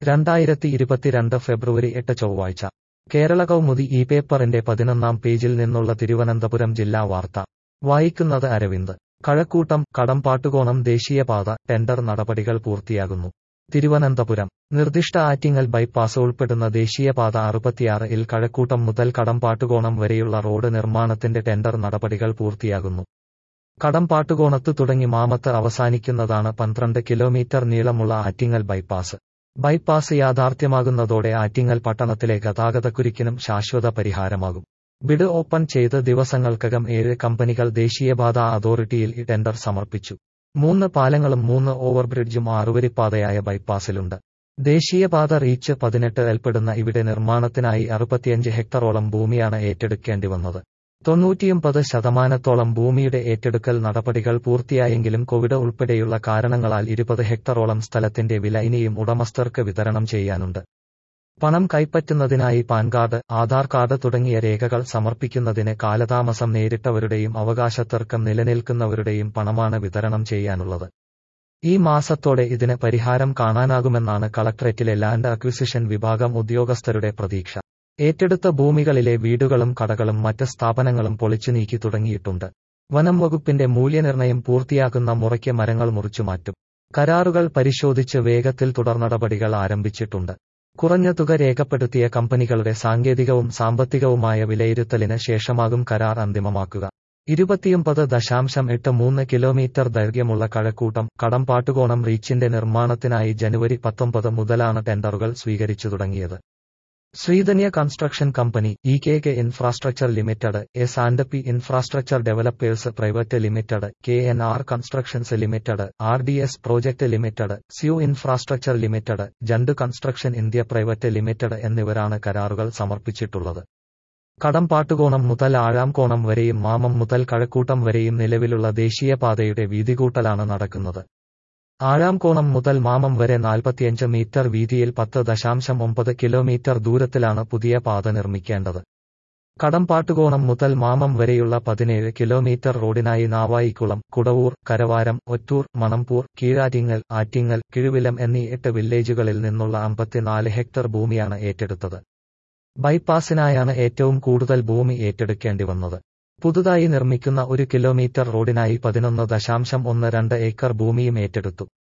രണ്ടായിരത്തി ഇരുപത്തിരണ്ട് ഫെബ്രുവരി എട്ട് ചൊവ്വാഴ്ച കേരള കൗമുദി ഈ പേപ്പറിന്റെ പതിനൊന്നാം പേജിൽ നിന്നുള്ള തിരുവനന്തപുരം ജില്ലാ വാർത്ത വായിക്കുന്നത് അരവിന്ദ് കഴക്കൂട്ടം കടമ്പാട്ടുകോണം ദേശീയപാത ടെൻഡർ നടപടികൾ പൂർത്തിയാകുന്നു തിരുവനന്തപുരം നിർദ്ദിഷ്ട ആറ്റിങ്ങൽ ബൈപ്പാസ് ഉൾപ്പെടുന്ന ദേശീയപാത അറുപത്തിയാറ് ഇൽ കഴക്കൂട്ടം മുതൽ കടമ്പാട്ടുകോണം വരെയുള്ള റോഡ് നിർമ്മാണത്തിന്റെ ടെൻഡർ നടപടികൾ പൂർത്തിയാകുന്നു കടമ്പാട്ടുകോണത്ത് തുടങ്ങി മാമത്ത് അവസാനിക്കുന്നതാണ് പന്ത്രണ്ട് കിലോമീറ്റർ നീളമുള്ള ആറ്റിങ്ങൽ ബൈപ്പാസ് ബൈപ്പാസ് യാഥാർത്ഥ്യമാകുന്നതോടെ ആറ്റിങ്ങൽ പട്ടണത്തിലെ ഗതാഗതക്കുരുക്കിനും ശാശ്വത പരിഹാരമാകും ബിഡ് ഓപ്പൺ ചെയ്ത് ദിവസങ്ങൾക്കകം ഏഴ് കമ്പനികൾ ദേശീയപാത അതോറിറ്റിയിൽ ഈ ടെൻഡർ സമർപ്പിച്ചു മൂന്ന് പാലങ്ങളും മൂന്ന് ഓവർബ്രിഡ്ജും ആറുവരിപ്പാതയായ ബൈപ്പാസിലുണ്ട് ദേശീയപാത റീച്ച് പതിനെട്ട് ഏൽപ്പെടുന്ന ഇവിടെ നിർമ്മാണത്തിനായി അറുപത്തിയഞ്ച് ഹെക്ടറോളം ഭൂമിയാണ് ഏറ്റെടുക്കേണ്ടി വന്നത് തൊണ്ണൂറ്റിയൊമ്പത് ശതമാനത്തോളം ഭൂമിയുടെ ഏറ്റെടുക്കൽ നടപടികൾ പൂർത്തിയായെങ്കിലും കോവിഡ് ഉൾപ്പെടെയുള്ള കാരണങ്ങളാൽ ഇരുപത് ഹെക്ടറോളം സ്ഥലത്തിന്റെ വില ഇനിയും ഉടമസ്ഥർക്ക് വിതരണം ചെയ്യാനുണ്ട് പണം കൈപ്പറ്റുന്നതിനായി പാൻ കാർഡ് ആധാർ കാർഡ് തുടങ്ങിയ രേഖകൾ സമർപ്പിക്കുന്നതിന് കാലതാമസം നേരിട്ടവരുടെയും അവകാശത്തർക്കം നിലനിൽക്കുന്നവരുടെയും പണമാണ് വിതരണം ചെയ്യാനുള്ളത് ഈ മാസത്തോടെ ഇതിന് പരിഹാരം കാണാനാകുമെന്നാണ് കളക്ടറേറ്റിലെ ലാൻഡ് അക്വിസിഷൻ വിഭാഗം ഉദ്യോഗസ്ഥരുടെ പ്രതീക്ഷ ഏറ്റെടുത്ത ഭൂമികളിലെ വീടുകളും കടകളും മറ്റ് സ്ഥാപനങ്ങളും പൊളിച്ചു നീക്കി തുടങ്ങിയിട്ടുണ്ട് വനം വകുപ്പിന്റെ മൂല്യനിർണ്ണയം പൂർത്തിയാക്കുന്ന മുറയ്ക്ക് മരങ്ങൾ മുറിച്ചുമാറ്റും കരാറുകൾ പരിശോധിച്ച് വേഗത്തിൽ തുടർനടപടികൾ ആരംഭിച്ചിട്ടുണ്ട് കുറഞ്ഞ തുക രേഖപ്പെടുത്തിയ കമ്പനികളുടെ സാങ്കേതികവും സാമ്പത്തികവുമായ വിലയിരുത്തലിന് ശേഷമാകും കരാർ അന്തിമമാക്കുക ഇരുപത്തിയൊമ്പത് ദശാംശം എട്ട് മൂന്ന് കിലോമീറ്റർ ദൈർഘ്യമുള്ള കഴക്കൂട്ടം കടമ്പാട്ടുകോണം റീച്ചിന്റെ നിർമ്മാണത്തിനായി ജനുവരി പത്തൊമ്പത് മുതലാണ് ടെൻഡറുകൾ സ്വീകരിച്ചു തുടങ്ങിയത് Sreedhanya construction company E K K infrastructure limited S and P infrastructure developers private limited K N R constructions limited R D S project limited സ്യു ഇൻഫ്രാസ്ട്രക്ചർ ലിമിറ്റഡ് ജണ്ടു കൺസ്ട്രക്ഷൻ ഇന്ത്യ പ്രൈവറ്റ് ലിമിറ്റഡ് എന്നിവരാണ് കരാറുകൾ സമർപ്പിച്ചിട്ടുള്ളത് കടമ്പാട്ടുകോണം മുതൽ ആഴാംകോണം വരെയും മാമം മുതൽ കഴക്കൂട്ടം വരെയും നിലവിലുള്ള ദേശീയപാതയുടെ വീതികൂട്ടലാണ് നടക്കുന്നത് ആഴാംകോണം മുതൽ മാമം വരെ നാൽപ്പത്തിയഞ്ച് മീറ്റർ വീതിയിൽ പത്ത് ദശാംശം ഒമ്പത് കിലോമീറ്റർ ദൂരത്തിലാണ് പുതിയ പാത നിർമ്മിക്കേണ്ടത് കടമ്പാട്ടുകോണം മുതൽ മാമം വരെയുള്ള പതിനേഴ് കിലോമീറ്റർ റോഡിനായി നാവായിക്കുളം കുടവൂർ കരവാരം ഒറ്റൂർ മണമ്പൂർ കീഴാറ്റിങ്ങൽ ആറ്റിങ്ങൽ കിഴുവിലം എന്നീ എട്ട് വില്ലേജുകളിൽ നിന്നുള്ള അമ്പത്തിനാല് ഹെക്ടർ ഭൂമിയാണ് ഏറ്റെടുത്തത് ബൈപ്പാസിനായാണ് ഏറ്റവും കൂടുതൽ ഭൂമി ഏറ്റെടുക്കേണ്ടി വന്നത് പുതുതായി നിർമ്മിക്കുന്ന ഒരു കിലോമീറ്റർ റോഡിനായി പതിനൊന്ന് ദശാംശം ഒന്ന് രണ്ട് ഏക്കർ ഭൂമിയും ഏറ്റെടുത്തു